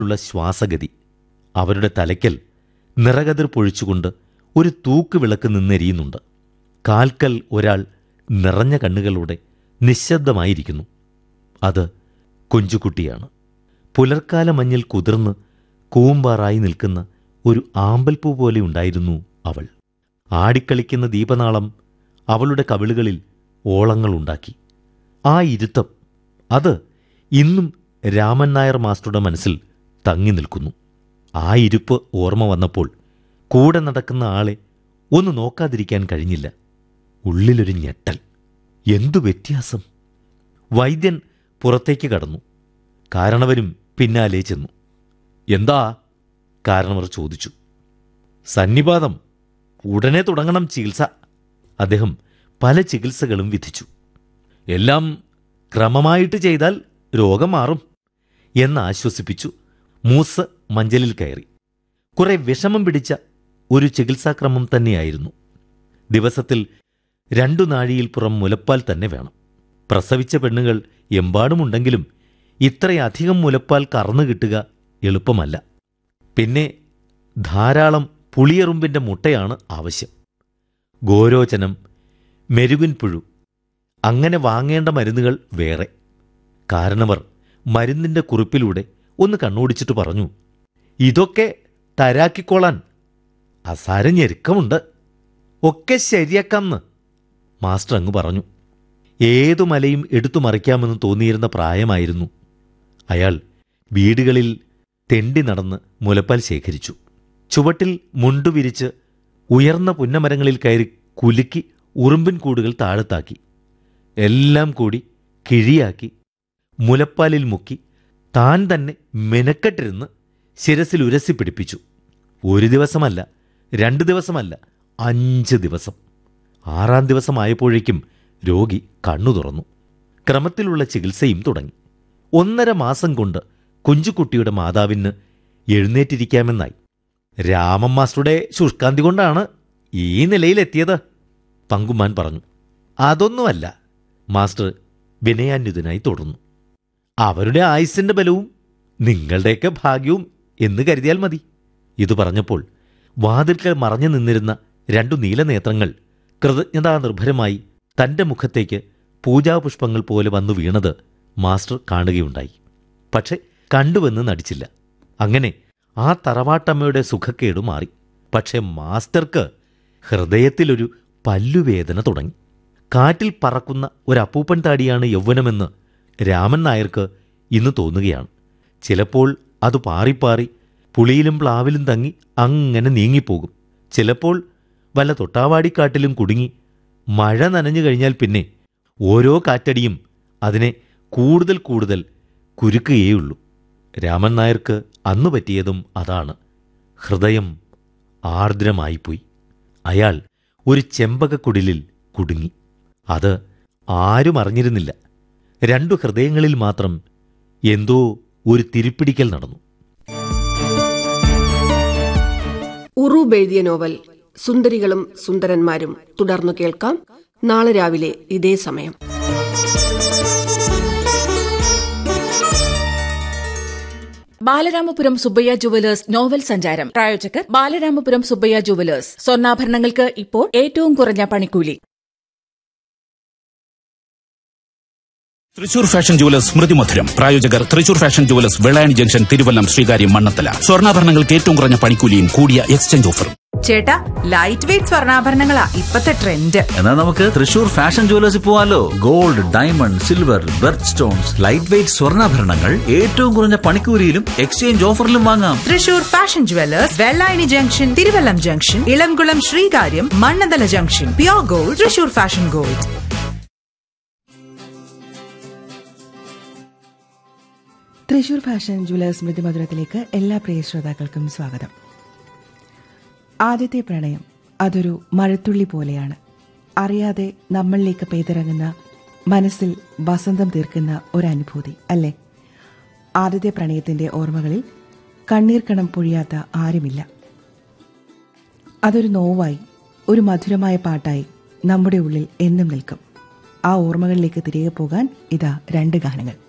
ഉള്ള ശ്വാസഗതി അവരുടെ തലയ്ക്കൽ നിറകതിർ പൊഴിച്ചുകൊണ്ട് ഒരു തൂക്ക് വിളക്ക് നിന്നെരിയുന്നുണ്ട് കാൽക്കൽ ഒരാൾ നിറഞ്ഞ കണ്ണുകളോടെ നിശബ്ദമായിരിക്കുന്നു അത് കൊഞ്ചുകുട്ടിയാണ് പുലർക്കാല മഞ്ഞിൽ കുതിർന്ന് കൂമ്പാറായി നിൽക്കുന്ന ഒരു ആമ്പൽപ്പൂ പോലെ ഉണ്ടായിരുന്നു അവൾ ആടിക്കളിക്കുന്ന ദീപനാളം അവളുടെ കവിളുകളിൽ ഓളങ്ങളുണ്ടാക്കി ആ ഇരുത്തം അത് ഇന്നും രാമൻ നായർ മാസ്റ്ററുടെ മനസ്സിൽ തങ്ങി നിൽക്കുന്നു ആ ഇരുപ്പ് ഓർമ്മ വന്നപ്പോൾ കൂടെ നടക്കുന്ന ആളെ ഒന്ന് നോക്കാതിരിക്കാൻ കഴിഞ്ഞില്ല ഉള്ളിലൊരു ഞെട്ടൽ എന്തു വ്യത്യാസം വൈദ്യൻ പുറത്തേക്ക് കടന്നു കാരണവരും പിന്നാലെ ചെന്നു എന്താ കാരണവർ ചോദിച്ചു സന്നിപാതം ഉടനെ തുടങ്ങണം ചികിത്സ അദ്ദേഹം പല ചികിത്സകളും വിധിച്ചു എല്ലാം ക്രമമായിട്ട് ചെയ്താൽ രോഗം മാറും എന്ന് ആശ്വസിപ്പിച്ചു മൂസ് മഞ്ചലിൽ കയറി കുറെ വിഷമം പിടിച്ച ഒരു ചികിത്സാക്രമം തന്നെയായിരുന്നു ദിവസത്തിൽ രണ്ടു നാഴിയിൽ പുറം മുലപ്പാൽ തന്നെ വേണം പ്രസവിച്ച പെണ്ണുകൾ എമ്പാടുമുണ്ടെങ്കിലും ഇത്രയധികം മുലപ്പാൽ കറന്നു കിട്ടുക എളുപ്പമല്ല പിന്നെ ധാരാളം പുളിയറുമ്പിന്റെ മുട്ടയാണ് ആവശ്യം ഗോരോചനം മെരുകിൻ പുഴു അങ്ങനെ വാങ്ങേണ്ട മരുന്നുകൾ വേറെ കാരണവർ മരുന്നിന്റെ കുറിപ്പിലൂടെ ഒന്ന് കണ്ണോടിച്ചിട്ട് പറഞ്ഞു ഇതൊക്കെ തരാക്കിക്കോളാൻ അസാര ഞെരുക്കമുണ്ട് ഒക്കെ ശരിയാക്കാംന്ന് മാസ്റ്റർ അങ്ങ് പറഞ്ഞു ഏതു മലയും എടുത്തു മറിക്കാമെന്ന് തോന്നിയിരുന്ന പ്രായമായിരുന്നു അയാൾ വീടുകളിൽ തെണ്ടി നടന്ന് മുലപ്പാൽ ശേഖരിച്ചു ചുവട്ടിൽ മുണ്ടുവിരിച്ച് ഉയർന്ന പുന്നമരങ്ങളിൽ കയറി കുലുക്കി ഉറുമ്പിൻ കൂടുകൾ താഴത്താക്കി എല്ലാം കൂടി കിഴിയാക്കി മുലപ്പാലിൽ മുക്കി താൻ തന്നെ മെനക്കെട്ടിരുന്ന് ശിരസിൽ ഉരസി പിടിപ്പിച്ചു ഒരു ദിവസമല്ല രണ്ട് ദിവസമല്ല അഞ്ച് ദിവസം ആറാം ദിവസമായപ്പോഴേക്കും രോഗി കണ്ണു തുറന്നു ക്രമത്തിലുള്ള ചികിത്സയും തുടങ്ങി ഒന്നര മാസം കൊണ്ട് കുഞ്ചുകുട്ടിയുടെ മാതാവിന് എഴുന്നേറ്റിരിക്കാമെന്നായി രാമൻ മാസ്റ്ററുടെ ശുഷ്കാന്തി കൊണ്ടാണ് ഈ നിലയിലെത്തിയത് പങ്കുമാൻ പറഞ്ഞു അതൊന്നുമല്ല മാസ്റ്റർ വിനയാന്വിതനായി തുടർന്നു അവരുടെ ആയുസിന്റെ ബലവും നിങ്ങളുടെയൊക്കെ ഭാഗ്യവും എന്ന് കരുതിയാൽ മതി ഇത് പറഞ്ഞപ്പോൾ വാതിൽക്കൽ മറഞ്ഞു നിന്നിരുന്ന രണ്ടു നീലനേത്രങ്ങൾ കൃതജ്ഞതാനിർഭരമായി തന്റെ മുഖത്തേക്ക് പൂജാപുഷ്പങ്ങൾ പോലെ വന്നു വീണത് മാസ്റ്റർ കാണുകയുണ്ടായി പക്ഷെ കണ്ടുവെന്ന് നടിച്ചില്ല അങ്ങനെ ആ തറവാട്ടമ്മയുടെ സുഖക്കേട് മാറി പക്ഷെ മാസ്റ്റർക്ക് ഹൃദയത്തിലൊരു പല്ലുവേദന തുടങ്ങി കാറ്റിൽ പറക്കുന്ന ഒരപ്പൂപ്പൻ താടിയാണ് യൗവനമെന്ന് രാമൻ നായർക്ക് ഇന്ന് തോന്നുകയാണ് ചിലപ്പോൾ അത് പാറിപ്പാറി പുളിയിലും പ്ലാവിലും തങ്ങി അങ്ങനെ നീങ്ങിപ്പോകും ചിലപ്പോൾ വല്ല തൊട്ടാവാടിക്കാട്ടിലും കുടുങ്ങി മഴ നനഞ്ഞു കഴിഞ്ഞാൽ പിന്നെ ഓരോ കാറ്റടിയും അതിനെ കൂടുതൽ കൂടുതൽ കുരുക്കുകയേയുള്ളൂ രാമൻ നായർക്ക് അന്നു പറ്റിയതും അതാണ് ഹൃദയം ആർദ്രമായിപ്പോയി അയാൾ ഒരു ചെമ്പകക്കുടിലിൽ കുടുങ്ങി അത് ആരും അറിഞ്ഞിരുന്നില്ല രണ്ടു ഹൃദയങ്ങളിൽ മാത്രം എന്തോ ഒരു തിരിപ്പിടിക്കൽ നടന്നു ഉറൂബ് എഴുതിയ നോവൽ സുന്ദരികളും സുന്ദരന്മാരും തുടർന്നു കേൾക്കാം നാളെ രാവിലെ ഇതേ സമയം ബാലരാമപുരം സുബ്ബയ്യ ജുവലേഴ്സ് നോവൽ സഞ്ചാരം പ്രായോജകർ ബാലരാമപുരം സുബ്ബയ്യ ജുവലേഴ്സ് സ്വർണ്ണാഭരണങ്ങൾക്ക് ഇപ്പോൾ ഏറ്റവും കുറഞ്ഞ പണിക്കൂലി തൃശൂർ ഫാഷൻ ജുവലേഴ്സ് സ്മൃതി മധുരം പ്രായോജകർ Thrissur fashion jewellers Vellayani junction Thiruvallam Sreekaryam Mannathala സ്വർണ്ണാഭരണങ്ങൾക്ക് ഏറ്റവും കുറഞ്ഞ പണിക്കൂലിയും കൂടിയ എക്സ്ചേഞ്ച് ഓഫറും ചേട്ടാ ലൈറ്റ് വെയിറ്റ് സ്വർണ്ണാഭരണങ്ങളാ ഇപ്പത്തെ ട്രെൻഡ് എന്നാൽ നമുക്ക് തൃശൂർ ഫാഷൻ ജുവലേഴ്സിൽ പോവാലോ gold diamond silver birth stones light weight സ്വർണ്ണാഭരണങ്ങൾ ഏറ്റവും കുറഞ്ഞ പണിക്കൂലിയിലും എക്സ്ചേഞ്ച് ഓഫറിലും വാങ്ങാം Thrissur fashion jewellers Vellayani junction Thiruvallam junction Ilamkulam Sreekaryam Mannanthala junction pure gold Thrissur fashion gold Thrissur fashion jewellers Smrithi മധുരത്തിലേക്ക് എല്ലാ പ്രിയ ശ്രോതാക്കൾക്കും സ്വാഗതം ആദ്യത്തെ പ്രണയം അതൊരു മഴത്തുള്ളി പോലെയാണ് അറിയാതെ നമ്മളിലേക്ക് പെയ്തിറങ്ങുന്ന മനസ്സിൽ വസന്തം തീർക്കുന്ന ഒരു അനുഭൂതി അല്ലേ ആദ്യത്തെ പ്രണയത്തിന്റെ ഓർമ്മകളിൽ കണ്ണീർ കണം പൊഴിയാത്ത ആരുമില്ല അതൊരു നോവായി ഒരു മധുരമായ പാട്ടായി നമ്മുടെ ഉള്ളിൽ എന്നും നിൽക്കും ആ ഓർമ്മകളിലേക്ക് തിരികെ പോകാൻ ഇതാ രണ്ട് ഗാനങ്ങൾ